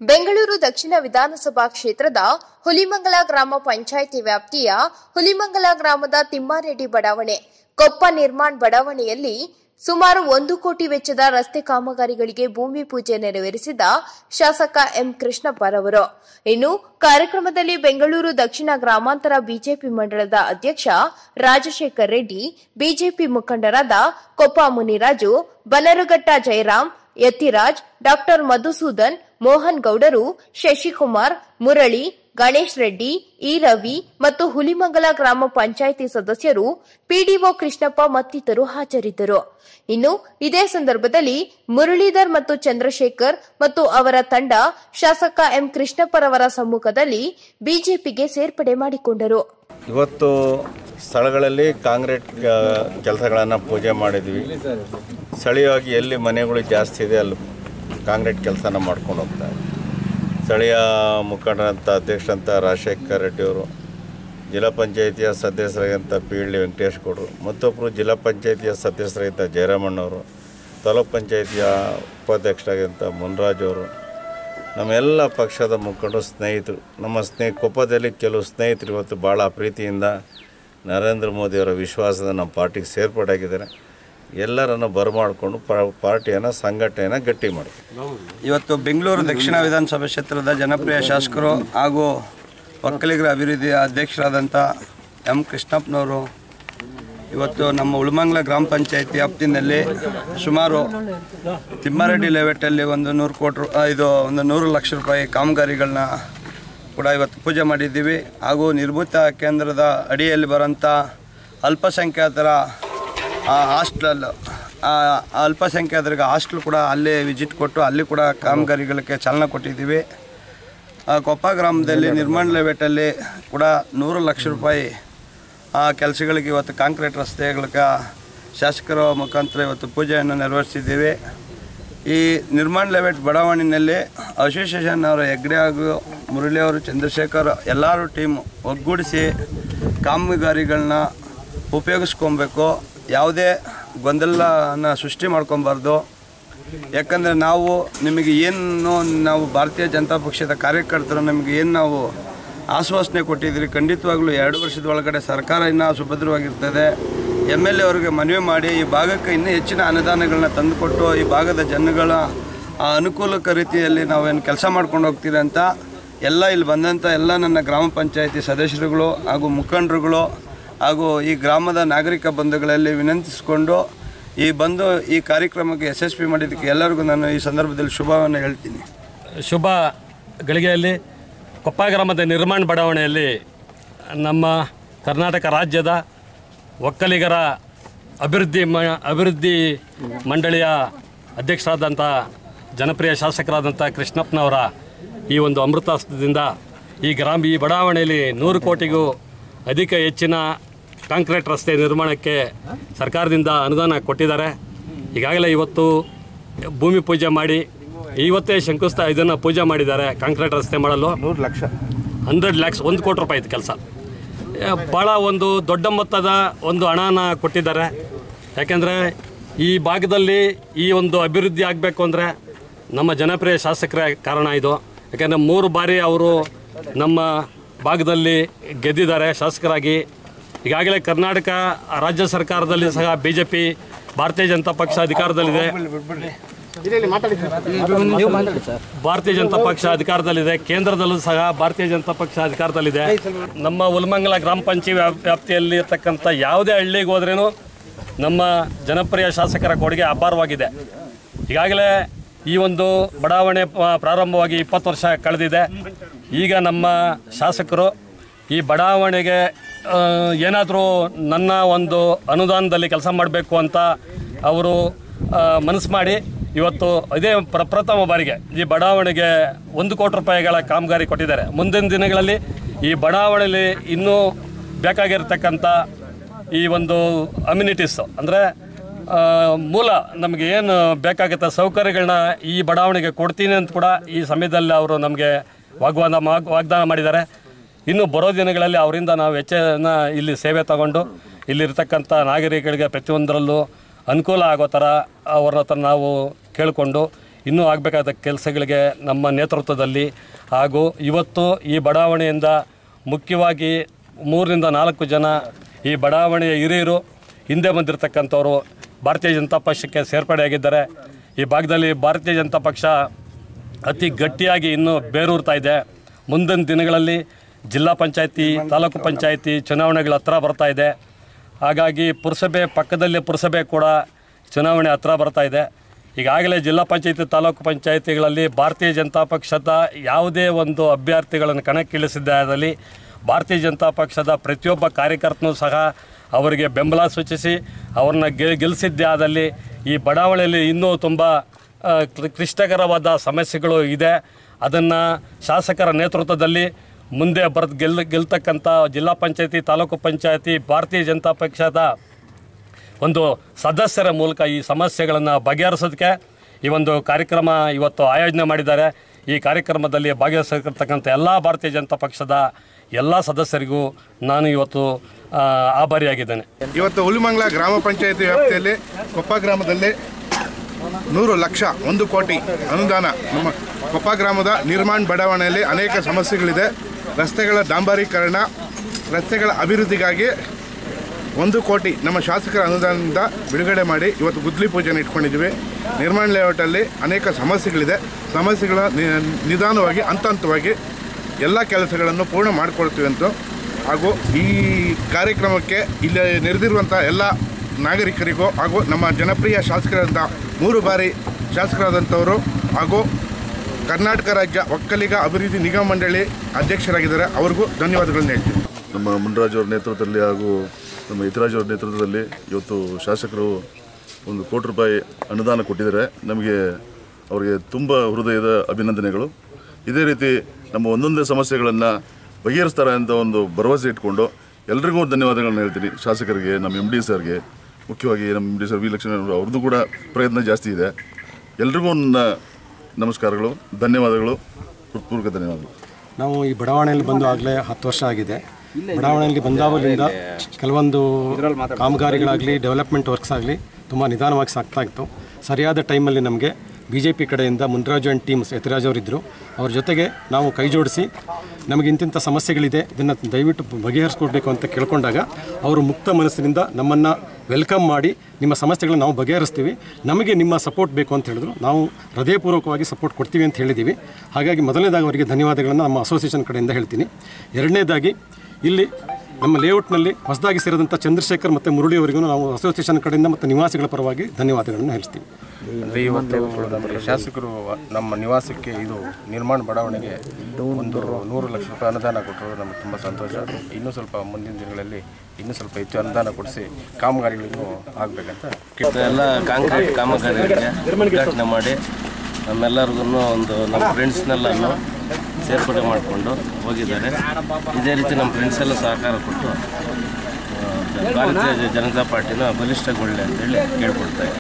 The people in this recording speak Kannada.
ಬೆಂಗಳೂರು ದಕ್ಷಿಣ ವಿಧಾನಸಭಾ ಕ್ಷೇತ್ರದ ಹುಲಿಮಂಗಲ ಗ್ರಾಮ ಪಂಚಾಯಿತಿ ವ್ಯಾಪ್ತಿಯ ಹುಲಿಮಂಗಲ ಗ್ರಾಮದ ತಿಮ್ಮಾರೆಡ್ಡಿ ಬಡಾವಣೆ ಕೊಪ್ಪ ನಿರ್ಮಾಣ್ ಬಡಾವಣೆಯಲ್ಲಿ ಸುಮಾರು ಒಂದು ಕೋಟಿ ವೆಚ್ಚದ ರಸ್ತೆ ಕಾಮಗಾರಿಗಳಿಗೆ ಭೂಮಿ ಪೂಜೆ ನೆರವೇರಿಸಿದ ಶಾಸಕ ಎಂ ಕೃಷ್ಣಪ್ಪರವರು ಇನ್ನು ಕಾರ್ಯಕ್ರಮದಲ್ಲಿ ಬೆಂಗಳೂರು ದಕ್ಷಿಣ ಗ್ರಾಮಾಂತರ ಬಿಜೆಪಿ ಮಂಡಳದ ಅಧ್ಯಕ್ಷ ರಾಜಶೇಖರ್ ರೆಡ್ಡಿ ಬಿಜೆಪಿ ಮುಖಂಡರಾದ ಕೊಪ್ಪ ಮುನಿರಾಜು ಬನರುಘಟ್ಟ ಜಯರಾಮ್ ಯತಿರಾಜ್ ಡಾಕ್ಟರ್ ಮಧುಸೂದನ್ ಮೋಹನ್ ಗೌಡರು ಶಶಿಕುಮಾರ್ ಮುರಳಿ ಗಣೇಶ್ ರೆಡ್ಡಿ ಇ ರವಿ ಮತ್ತು ಹುಲಿಮಂಗಲ ಗ್ರಾಮ ಪಂಚಾಯಿತಿ ಸದಸ್ಯರು ಪಿಡಿಒ ಕೃಷ್ಣಪ್ಪ ಮತ್ತಿತರರು ಹಾಜರಿದ್ದರು ಇನ್ನು ಇದೇ ಸಂದರ್ಭದಲ್ಲಿ ಮುರಳೀಧರ್ ಮತ್ತು ಚಂದ್ರಶೇಖರ್ ಮತ್ತು ಅವರ ತಂಡ ಶಾಸಕ ಎಂ ಕೃಷ್ಣಪ್ಪರವರ ಸಮ್ಮುಖದಲ್ಲಿ ಬಿಜೆಪಿಗೆ ಸೇರ್ಪಡೆ ಮಾಡಿಕೊಂಡರು ಇವತ್ತು ಸ್ಥಳಗಳಲ್ಲಿ ಕಾಂಕ್ರೀಟ್ ಕೆಲಸಗಳನ್ನು ಪೂಜೆ ಮಾಡಿದ್ವಿ ಸ್ಥಳೀಯವಾಗಿ ಎಲ್ಲಿ ಮನೆಗಳು ಜಾಸ್ತಿ ಇದೆ ಅಲ್ಲಿ ಕಾಂಕ್ರೀಟ್ ಕೆಲಸನ ಮಾಡ್ಕೊಂಡು ಹೋಗ್ತಾರೆ ಸ್ಥಳೀಯ ಮುಖಂಡರಂಥ ಅಧ್ಯಕ್ಷರಂಥ ರಾಜಶೇಖರ್ ರೆಡ್ಡಿಯವರು ಜಿಲ್ಲಾ ಪಂಚಾಯಿತಿಯ ಸದಸ್ಯರಾಗಿದ್ದಂಥ ಪಿ ಎಲ್ ವೆಂಕಟೇಶ್ ಗೌಡರು ಮತ್ತೊಬ್ಬರು ಜಿಲ್ಲಾ ಪಂಚಾಯಿತಿಯ ಸದಸ್ಯರಾಗಿದ್ದ ಜಯರಾಮಣ್ಣವರು ತಾಲೂಕ್ ಪಂಚಾಯಿತಿಯ ಉಪಾಧ್ಯಕ್ಷರಾಗಿದ್ದಂಥ ಮುನ್ರಾಜ್ ಅವರು ನಮ್ಮೆಲ್ಲ ಪಕ್ಷದ ಮುಖಂಡರು ಸ್ನೇಹಿತರು ನಮ್ಮ ಸ್ನೇಹ ಕೊಪ್ಪದಲ್ಲಿ ಕೆಲವು ಸ್ನೇಹಿತರು ಇವತ್ತು ಭಾಳ ಪ್ರೀತಿಯಿಂದ ನರೇಂದ್ರ ಮೋದಿಯವರ ವಿಶ್ವಾಸದ ನಮ್ಮ ಪಾರ್ಟಿಗೆ ಸೇರ್ಪಡೆ ಆಗಿದ್ದಾರೆ ಎಲ್ಲರನ್ನು ಬರಮಾಡಿಕೊಂಡು ಪಾರ್ಟಿಯನ್ನು ಸಂಘಟನೆಯನ್ನು ಗಟ್ಟಿ ಮಾಡಿ ಇವತ್ತು ಬೆಂಗಳೂರು ದಕ್ಷಿಣ ವಿಧಾನಸಭಾ ಕ್ಷೇತ್ರದ ಜನಪ್ರಿಯ ಶಾಸಕರು ಹಾಗೂ ಒಕ್ಕಲಿಗರ ಅಭಿವೃದ್ಧಿಯ ಅಧ್ಯಕ್ಷರಾದಂಥ ಎಂ ಕೃಷ್ಣಪ್ಪನವರು ಇವತ್ತು ನಮ್ಮ ಉಳಮಂಗ್ಲ ಗ್ರಾಮ ಪಂಚಾಯತಿ ವ್ಯಾಪ್ತಿನಲ್ಲಿ ಸುಮಾರು ತಿಮ್ಮಾರೆಡ್ಡಿ ಲೇಔಟಲ್ಲಿ ಒಂದು ನೂರು ಕೋಟಿ ರೂ- ಆ, ಇದು ಒಂದು ನೂರು ಲಕ್ಷ ರೂಪಾಯಿ ಕಾಮಗಾರಿಗಳನ್ನ ಕೂಡ ಇವತ್ತು ಪೂಜೆ ಮಾಡಿದ್ದೀವಿ ಹಾಗೂ ನಿರ್ಭೂತ ಕೇಂದ್ರದ ಅಡಿಯಲ್ಲಿ ಬರೋಂಥ ಅಲ್ಪಸಂಖ್ಯಾತರ ಆ ಹಾಸ್ಟೆಲ್ ಆ ಅಲ್ಪಸಂಖ್ಯಾತರಿಗೆ ಹಾಸ್ಟೆಲ್ ಕೂಡ ಅಲ್ಲೇ ವಿಸಿಟ್ ಕೊಟ್ಟು ಅಲ್ಲಿ ಕೂಡ ಕಾಮಗಾರಿಗಳಿಗೆ ಚಾಲನೆ ಕೊಟ್ಟಿದ್ದೀವಿ ಆ ಕೊಪ್ಪ ಗ್ರಾಮದಲ್ಲಿ ನಿರ್ಮಾಣ ಲೆವೆಟಲ್ಲಿ ಕೂಡ ನೂರು ಲಕ್ಷ ರೂಪಾಯಿ ಆ ಕೆಲಸಗಳಿಗೆ ಇವತ್ತು ಕಾಂಕ್ರೀಟ್ ರಸ್ತೆಗಳಿಗೆ ಶಾಸಕರ ಮುಖಾಂತರ ಇವತ್ತು ಪೂಜೆಯನ್ನು ನೆರವೇರಿಸಿದ್ದೀವಿ ಈ ನಿರ್ಮಾಣ ಲೆವೆಟ್ ಬಡಾವಣೆಯಲ್ಲಿ ಅಸೋಸಿಯೇಷನ್ ಅವರ ಹೆಗ್ಡೆ ಹಾಗೂ ಮುರಳಿ ಅವರು ಚಂದ್ರಶೇಖರ್ ಎಲ್ಲರೂ ಟೀಮ್ ಒಗ್ಗೂಡಿಸಿ ಕಾಮಗಾರಿಗಳನ್ನ ಉಪಯೋಗಿಸ್ಕೊಬೇಕು ಯಾವುದೇ ಗೊಂದಲನ ಸೃಷ್ಟಿ ಮಾಡ್ಕೊಬಾರ್ದು ಯಾಕಂದರೆ ನಾವು ನಿಮಗೆ ಏನು ನಾವು ಭಾರತೀಯ ಜನತಾ ಪಕ್ಷದ ಕಾರ್ಯಕರ್ತರು ನಮಗೆ ಏನು ನಾವು ಆಶ್ವಾಸನೆ ಕೊಟ್ಟಿದ್ರಿ ಖಂಡಿತವಾಗ್ಲೂ ಎರಡು ವರ್ಷದ ಒಳಗಡೆ ಸರ್ಕಾರ ಇನ್ನೂ ಸುಭದ್ರವಾಗಿರ್ತದೆ ಎಮ್ ಎಲ್ ಎ ಅವರಿಗೆ ಮನವಿ ಮಾಡಿ ಈ ಭಾಗಕ್ಕೆ ಇನ್ನೂ ಹೆಚ್ಚಿನ ಅನುದಾನಗಳನ್ನ ತಂದುಕೊಟ್ಟು ಈ ಭಾಗದ ಜನಗಳ ಆ, ಅನುಕೂಲಕ ರೀತಿಯಲ್ಲಿ ನಾವೇನು ಕೆಲಸ ಮಾಡ್ಕೊಂಡು ಹೋಗ್ತೀರಿ ಅಂತ ಎಲ್ಲ ಇಲ್ಲಿ ಬಂದಂಥ ಎಲ್ಲ ನನ್ನ ಗ್ರಾಮ ಪಂಚಾಯತಿ ಸದಸ್ಯರುಗಳು ಹಾಗೂ ಮುಖಂಡರುಗಳು ಹಾಗೂ ಈ ಗ್ರಾಮದ ನಾಗರಿಕ ಬಂಧುಗಳಲ್ಲಿ ವಿನಂತಿಸಿಕೊಂಡು ಈ ಬಂದು ಈ ಕಾರ್ಯಕ್ರಮಕ್ಕೆ ಯಶಸ್ವಿ ಮಾಡಿದ್ದಕ್ಕೆ ಎಲ್ಲರಿಗೂ ನಾನು ಈ ಸಂದರ್ಭದಲ್ಲಿ ಶುಭವನ್ನು ಹೇಳ್ತೀನಿ ಶುಭ ಗಳಿಗೆಯಲ್ಲಿ ಕೊಪ್ಪ ಗ್ರಾಮದ ನಿರ್ಮಾಣ ಬಡಾವಣೆಯಲ್ಲಿ ನಮ್ಮ ಕರ್ನಾಟಕ ರಾಜ್ಯದ ಒಕ್ಕಲಿಗರ ಅಭಿವೃದ್ಧಿ ಮ ಅಭಿವೃದ್ಧಿ ಮಂಡಳಿಯ ಅಧ್ಯಕ್ಷರಾದಂಥ ಜನಪ್ರಿಯ ಶಾಸಕರಾದಂಥ ಕೃಷ್ಣಪ್ಪನವರ ಈ ಒಂದು ಅಮೃತಾಸ್ತ್ರದಿಂದ ಈ ಗ್ರಾಮ ಈ ಬಡಾವಣೆಯಲ್ಲಿ ನೂರು ಕೋಟಿಗೂ ಅಧಿಕ ಹೆಚ್ಚಿನ ಕಾಂಕ್ರೀಟ್ ರಸ್ತೆ ನಿರ್ಮಾಣಕ್ಕೆ ಸರ್ಕಾರದಿಂದ ಅನುದಾನ ಕೊಟ್ಟಿದ್ದಾರೆ ಈಗಾಗಲೇ ಇವತ್ತು ಭೂಮಿ ಪೂಜೆ ಮಾಡಿ ಇವತ್ತೇ ಶಂಕುಸ್ಥಾ ಇದನ್ನು ಪೂಜೆ ಮಾಡಿದ್ದಾರೆ ಕಾಂಕ್ರೀಟ್ ರಸ್ತೆ ಮಾಡಲು ನೂರು ಲಕ್ಷ ಹಂಡ್ರೆಡ್ ಲ್ಯಾಕ್ಸ್ ಒಂದು ಕೋಟಿ ರೂಪಾಯಿ ಇದು ಕೆಲಸ ಭಾಳ ಒಂದು ದೊಡ್ಡ ಮೊತ್ತದ ಒಂದು ಹಣನ ಕೊಟ್ಟಿದ್ದಾರೆ ಯಾಕೆಂದರೆ ಈ ಭಾಗದಲ್ಲಿ ಈ ಒಂದು ಅಭಿವೃದ್ಧಿ ಆಗಬೇಕು ಅಂದರೆ ನಮ್ಮ ಜನಪ್ರಿಯ ಶಾಸಕರೇ ಕಾರಣ ಇದು ಯಾಕೆಂದರೆ ಮೂರು ಬಾರಿ ಅವರು ನಮ್ಮ ಭಾಗದಲ್ಲಿ ಗೆದ್ದಿದ್ದಾರೆ ಶಾಸಕರಾಗಿ ಈಗಾಗಲೇ ಕರ್ನಾಟಕ ರಾಜ್ಯ ಸರ್ಕಾರದಲ್ಲಿ ಸಹ ಬಿ ಜೆ ಪಿ ಭಾರತೀಯ ಜನತಾ ಪಕ್ಷ ಅಧಿಕಾರದಲ್ಲಿದೆ ಭಾರತೀಯ ಜನತಾ ಪಕ್ಷ ಅಧಿಕಾರದಲ್ಲಿದೆ ಕೇಂದ್ರದಲ್ಲೂ ಸಹ ಭಾರತೀಯ ಜನತಾ ಪಕ್ಷ ಅಧಿಕಾರದಲ್ಲಿದೆ ನಮ್ಮ ಉಲ್ಮಂಗಲ ಗ್ರಾಮ ಪಂಚಾಯತ್ ವ್ಯಾಪ್- ವ್ಯಾಪ್ತಿಯಲ್ಲಿ ಇರ್ತಕ್ಕಂಥ ಯಾವುದೇ ಹಳ್ಳಿಗೆ ಹೋದ್ರೇನು ನಮ್ಮ ಜನಪ್ರಿಯ ಶಾಸಕರ ಕೊಡುಗೆ ಅಪಾರವಾಗಿದೆ ಈಗಾಗಲೇ ಈ ಒಂದು ಬಡಾವಣೆ ಪ- ಪ್ರಾರಂಭವಾಗಿ ಇಪ್ಪತ್ತು ವರ್ಷ ಕಳೆದಿದೆ ಈಗ ನಮ್ಮ ಶಾಸಕರು ಈ ಬಡಾವಣೆಗೆ ಏನಾದರೂ ನನ್ನ ಒಂದು ಅನುದಾನದಲ್ಲಿ ಕೆಲಸ ಮಾಡಬೇಕು ಅಂತ ಅವರು ಮನಸ್ಸು ಮಾಡಿ ಇವತ್ತು ಇದೇ ಪ್ರಪ್ರಥಮ ಬಾರಿಗೆ ಈ ಬಡಾವಣೆಗೆ ಒಂದು ಕೋಟಿ ರೂಪಾಯಿಗಳ ಕಾಮಗಾರಿ ಕೊಟ್ಟಿದ್ದಾರೆ ಮುಂದಿನ ದಿನಗಳಲ್ಲಿ ಈ ಬಡಾವಣೆಯಲ್ಲಿ ಇನ್ನೂ ಬೇಕಾಗಿರ್ತಕ್ಕಂಥ ಈ ಒಂದು ಅಮ್ಯುನಿಟೀಸ್ ಅಂದರೆ ಮೂಲ ನಮಗೆ ಏನು ಬೇಕಾಗುತ್ತೆ ಸೌಕರ್ಯಗಳನ್ನ ಈ ಬಡಾವಣೆಗೆ ಕೊಡ್ತೀನಿ ಅಂತ ಕೂಡ ಈ ಸಮಯದಲ್ಲಿ ಅವರು ನಮಗೆ ವಾಗ್ವಾದ ವಾಗ್- ವಾಗ್ದಾನ ಮಾಡಿದ್ದಾರೆ ಇನ್ನು ಬರೋ ದಿನಗಳಲ್ಲಿ ಅವರಿಂದ ನಾವು ಹೆಚ್ಚಿನ ಇಲ್ಲಿ ಸೇವೆ ತಗೊಂಡು ಇಲ್ಲಿರ್ತಕ್ಕಂಥ ನಾಗರಿಕರಿಗೆ ಪ್ರತಿಯೊಂದರಲ್ಲೂ ಅನುಕೂಲ ಆಗೋ ಥರ ಅವ್ರ ಹತ್ರ ನಾವು ಕೇಳಿಕೊಂಡು ಇನ್ನೂ ಆಗಬೇಕಾದ ಕೆಲಸಗಳಿಗೆ ನಮ್ಮ ನೇತೃತ್ವದಲ್ಲಿ ಹಾಗೂ ಇವತ್ತು ಈ ಬಡಾವಣೆಯಿಂದ ಮುಖ್ಯವಾಗಿ ಮೂರರಿಂದ ನಾಲ್ಕು ಜನ ಈ ಬಡಾವಣೆಯ ಹಿರಿಯರು ಹಿಂದೆ ಬಂದಿರತಕ್ಕಂಥವರು ಭಾರತೀಯ ಜನತಾ ಪಕ್ಷಕ್ಕೆ ಸೇರ್ಪಡೆಯಾಗಿದ್ದಾರೆ ಈ ಭಾಗದಲ್ಲಿ ಭಾರತೀಯ ಜನತಾ ಪಕ್ಷ ಅತಿ ಗಟ್ಟಿಯಾಗಿ ಇನ್ನೂ ಬೇರೂರ್ತಾ ಇದೆ ಮುಂದಿನ ದಿನಗಳಲ್ಲಿ ಜಿಲ್ಲಾ ಪಂಚಾಯತಿ ತಾಲೂಕು ಪಂಚಾಯತಿ ಚುನಾವಣೆಗಳ ಹತ್ರ ಬರ್ತಾ ಇದೆ ಹಾಗಾಗಿ ಪುರಸಭೆ ಪಕ್ಕದಲ್ಲೇ ಪುರಸಭೆ ಕೂಡ ಚುನಾವಣೆ ಹತ್ರ ಬರ್ತಾ ಇದೆ ಈಗಾಗಲೇ ಜಿಲ್ಲಾ ಪಂಚಾಯತಿ ತಾಲೂಕು ಪಂಚಾಯತಿಗಳಲ್ಲಿ ಭಾರತೀಯ ಜನತಾ ಪಕ್ಷದ ಯಾವುದೇ ಒಂದು ಅಭ್ಯರ್ಥಿಗಳನ್ನು ಕಣಕ್ಕಿಳಿಸಿದ್ದಾದಲ್ಲಿ ಭಾರತೀಯ ಜನತಾ ಪಕ್ಷದ ಪ್ರತಿಯೊಬ್ಬ ಕಾರ್ಯಕರ್ತನೂ ಸಹ ಅವರಿಗೆ ಬೆಂಬಲ ಸೂಚಿಸಿ ಅವ್ರನ್ನ ಗೆ ಗೆಲ್ಲಿಸಿದ್ದೇ ಆದಲ್ಲಿ ಈ ಬಡಾವಣೆಯಲ್ಲಿ ಇನ್ನೂ ತುಂಬ ಆ, ಕ್ಲಿ- ಕ್ಲಿಷ್ಟಕರವಾದ ಸಮಸ್ಯೆಗಳು ಇದೆ ಅದನ್ನು ಶಾಸಕರ ನೇತೃತ್ವದಲ್ಲಿ ಮುಂದೆ ಬರೆದು ಗೆಲ್ ಗೆಲ್ತಕ್ಕಂಥ ಜಿಲ್ಲಾ ಪಂಚಾಯತಿ ತಾಲೂಕು ಪಂಚಾಯತಿ ಭಾರತೀಯ ಜನತಾ ಪಕ್ಷದ ಒಂದು ಸದಸ್ಯರ ಮೂಲಕ ಈ ಸಮಸ್ಯೆಗಳನ್ನು ಬಗೆಹರಿಸೋದಕ್ಕೆ ಈ ಒಂದು ಕಾರ್ಯಕ್ರಮ ಇವತ್ತು ಆಯೋಜನೆ ಮಾಡಿದ್ದಾರೆ ಈ ಕಾರ್ಯಕ್ರಮದಲ್ಲಿ ಭಾಗವಹಿಸಿರ್ತಕ್ಕಂಥ ಎಲ್ಲ ಭಾರತೀಯ ಜನತಾ ಪಕ್ಷದ ಎಲ್ಲ ಸದಸ್ಯರಿಗೂ ನಾನು ಇವತ್ತು ಆ, ಆಭಾರಿಯಾಗಿದ್ದೇನೆ ಇವತ್ತು ಹುಲಿಮಂಗಲ ಗ್ರಾಮ ಪಂಚಾಯತಿ ವ್ಯಾಪ್ತಿಯಲ್ಲಿ ಕೊಪ್ಪ ಗ್ರಾಮದಲ್ಲಿ ನೂರು ಲಕ್ಷ ಒಂದು ಕೋಟಿ ಅನುದಾನ ನಮ್ಮ ಕೊಪ್ಪ ಗ್ರಾಮದ ನಿರ್ಮಾಣ ಬಡಾವಣೆಯಲ್ಲಿ ಅನೇಕ ಸಮಸ್ಯೆಗಳಿದೆ ರಸ್ತೆಗಳ ಡಾಂಬರೀಕರಣ ರಸ್ತೆಗಳ ಅಭಿವೃದ್ಧಿಗಾಗಿ ಒಂದು ಕೋಟಿ ನಮ್ಮ ಶಾಸಕರ ಅನುದಾನದಿಂದ ಬಿಡುಗಡೆ ಮಾಡಿ ಇವತ್ತು ಗುದ್ಲಿ ಪೂಜೆನ ಇಟ್ಕೊಂಡಿದ್ದೀವಿ ನಿರ್ಮಾಣ ಲೇಔಟಲ್ಲಿ ಅನೇಕ ಸಮಸ್ಯೆಗಳಿದೆ ಸಮಸ್ಯೆಗಳ ನಿ- ನಿಧಾನವಾಗಿ ಹಂತ ಹಂತವಾಗಿ ಎಲ್ಲ ಕೆಲಸಗಳನ್ನು ಪೂರ್ಣ ಮಾಡಿಕೊಡ್ತೀವಿ ಅಂತ ಹಾಗೂ ಈ ಕಾರ್ಯಕ್ರಮಕ್ಕೆ ಇಲ್ಲಿ ನೆರೆದಿರುವಂಥ ಎಲ್ಲ ನಾಗರಿಕರಿಗೂ ಹಾಗೂ ನಮ್ಮ ಜನಪ್ರಿಯ ಶಾಸಕರಾದಂಥ ಮೂರು ಬಾರಿ ಶಾಸಕರಾದಂಥವರು ಹಾಗೂ ಕರ್ನಾಟಕ ರಾಜ್ಯ ಒಕ್ಕಲಿಗ ಅಭಿವೃದ್ಧಿ ನಿಗಮ ಮಂಡಳಿ ಅಧ್ಯಕ್ಷರಾಗಿದ್ದಾರೆ ಅವ್ರಿಗೂ ಧನ್ಯವಾದಗಳನ್ನ ಹೇಳ್ತೀನಿ ನಮ್ಮ ಮುನ್ರಾಜ್ ಅವ್ರ ನೇತೃತ್ವದಲ್ಲಿ ಹಾಗೂ ನಮ್ಮ ಯತಿರಾಜ್ ಅವ್ರ ನೇತೃತ್ವದಲ್ಲಿ ಇವತ್ತು ಶಾಸಕರು ಒಂದು ಕೋಟಿ ರೂಪಾಯಿ ಅನುದಾನ ಕೊಟ್ಟಿದ್ದಾರೆ ನಮಗೆ ಅವರಿಗೆ ತುಂಬ ಹೃದಯದ ಅಭಿನಂದನೆಗಳು ಇದೇ ರೀತಿ ನಮ್ಮ ಒಂದೊಂದೇ ಸಮಸ್ಯೆಗಳನ್ನು ಬಗೆಹರಿಸ್ತಾರೆ ಅಂತ ಒಂದು ಭರವಸೆ ಇಟ್ಕೊಂಡು ಎಲ್ರಿಗೂ ಧನ್ಯವಾದಗಳನ್ನ ಹೇಳ್ತೀನಿ ಶಾಸಕರಿಗೆ ನಮ್ಮ ಎಮ್ ಡಿ ಸರ್ಗೆ ಮುಖ್ಯವಾಗಿ ನಮ್ಮ M D sir V Lakshmana ಅವರು ಅವ್ರದ್ದು ಕೂಡ ಪ್ರಯತ್ನ ಜಾಸ್ತಿ ಇದೆ ಎಲ್ರಿಗೂ ನನ್ನ ನಮಸ್ಕಾರಗಳು ಧನ್ಯವಾದಗಳು ಹೃತ್ಪೂರ್ವಕ ಧನ್ಯವಾದಗಳು ನಾವು ಈ ಬಡಾವಣೆಯಲ್ಲಿ ಬಂದು ಆಗಲೇ ಹತ್ತು ವರ್ಷ ಆಗಿದೆ ಬಡಾವಣೆಯಲ್ಲಿ ಬಂದಾಗಲಿಂದ ಕೆಲವೊಂದು ಕಾಮಗಾರಿಗಳಾಗಲಿ ಡೆವಲಪ್ಮೆಂಟ್ ವರ್ಕ್ಸ್ ಆಗಲಿ ತುಂಬ ನಿಧಾನವಾಗಿ ಸಾಗ್ತಾ ಇತ್ತು ಸರಿಯಾದ ಟೈಮಲ್ಲಿ ನಮಗೆ ಬಿ ಜೆ ಪಿ ಕಡೆಯಿಂದ ಮುನ್ರಾಜು ಆ್ಯಂಡ್ ಟೀಮ್ಸ್ ಯತಿರಾಜ್ ಅವರಿದ್ದರು ಅವ್ರ ಜೊತೆಗೆ ನಾವು ಕೈ ಜೋಡಿಸಿ ನಮಗೆ ಇಂತಿಂಥ ಸಮಸ್ಯೆಗಳಿದೆ ಇದನ್ನು ದಯವಿಟ್ಟು ಬಗೆಹರಿಸ್ಕೊಡ್ಬೇಕು ಅಂತ ಕೇಳ್ಕೊಂಡಾಗ ಅವರು ಮುಕ್ತ ಮನಸ್ಸಿನಿಂದ ನಮ್ಮನ್ನು ವೆಲ್ಕಮ್ ಮಾಡಿ ನಿಮ್ಮ ಸಮಸ್ಯೆಗಳನ್ನ ನಾವು ಬಗೆಹರಿಸ್ತೀವಿ ನಮಗೆ ನಿಮ್ಮ ಸಪೋರ್ಟ್ ಬೇಕು ಅಂತ ಹೇಳಿದ್ರು ನಾವು ಹೃದಯಪೂರ್ವಕವಾಗಿ ಸಪೋರ್ಟ್ ಕೊಡ್ತೀವಿ ಅಂತ ಹೇಳಿದ್ದೀವಿ ಹಾಗಾಗಿ ಮೊದಲನೇದಾಗಿ ಅವರಿಗೆ ಧನ್ಯವಾದಗಳನ್ನು ನಮ್ಮ ಅಸೋಸಿಯೇಷನ್ ಕಡೆಯಿಂದ ಹೇಳ್ತೀನಿ ಎರಡನೇದಾಗಿ ಇಲ್ಲಿ ನಮ್ಮ ಲೇಔಟ್ನಲ್ಲಿ ಹೊಸದಾಗಿ ಸೇರಿದಂಥ ಚಂದ್ರಶೇಖರ್ ಮತ್ತು ಮುರಳಿ ಅವರಿಗೂ ನಾವು ಅಸೋಸಿಯೇಷನ್ ಕಡೆಯಿಂದ ಮತ್ತು ನಿವಾಸಿಗಳ ಪರವಾಗಿ ಧನ್ಯವಾದಗಳನ್ನು ಹೇಳ್ತೀವಿ ಅಂದರೆ ಇವತ್ತು ನಮಗೆ ಶಾಸಕರು ನಮ್ಮ ನಿವಾಸಕ್ಕೆ ಇದು ನಿರ್ಮಾಣ ಬಡಾವಣೆಗೆ ಒಂದು ನೂರು ಲಕ್ಷ ರೂಪಾಯಿ ಅನುದಾನ ಕೊಟ್ಟರು ನಮಗೆ ತುಂಬ ಸಂತೋಷ ಇನ್ನೂ ಸ್ವಲ್ಪ ಮುಂದಿನ ದಿನಗಳಲ್ಲಿ ಇನ್ನೂ ಸ್ವಲ್ಪ ಹೆಚ್ಚು ಅನುದಾನ ಕೊಡಿಸಿ ಕಾಮಗಾರಿಗಳಿನ್ನೂ ಆಗಬೇಕಂತ ಎಲ್ಲ ಕಾಂಕ್ರೀಟ್ ಕಾಮಗಾರಿಗಳಿಗೆ ಉದ್ಘಾಟನೆ ಮಾಡಿ ನಮ್ಮೆಲ್ಲರಿಗೂ ಒಂದು ನಮ್ಮ ಫ್ರೆಂಡ್ಸ್ನೆಲ್ಲನ್ನು ಸೇರ್ಪಡೆ ಮಾಡಿಕೊಂಡು ಹೋಗಿದ್ದಾರೆ ಇದೇ ರೀತಿ ನಮ್ಮ ಫ್ರೆಂಡ್ಸ್ ಎಲ್ಲ ಸಹಕಾರ ಕೊಟ್ಟು ಆ, ಭಾರತೀಯ ಜನತಾ ಪಾರ್ಟಿನ ಬಲಿಷ್ಠಗೊಳ್ಳಿ ಅಂತೇಳಿ ಕೇಳ್ಕೊಳ್ತಾ ಇದ್ದೀನಿ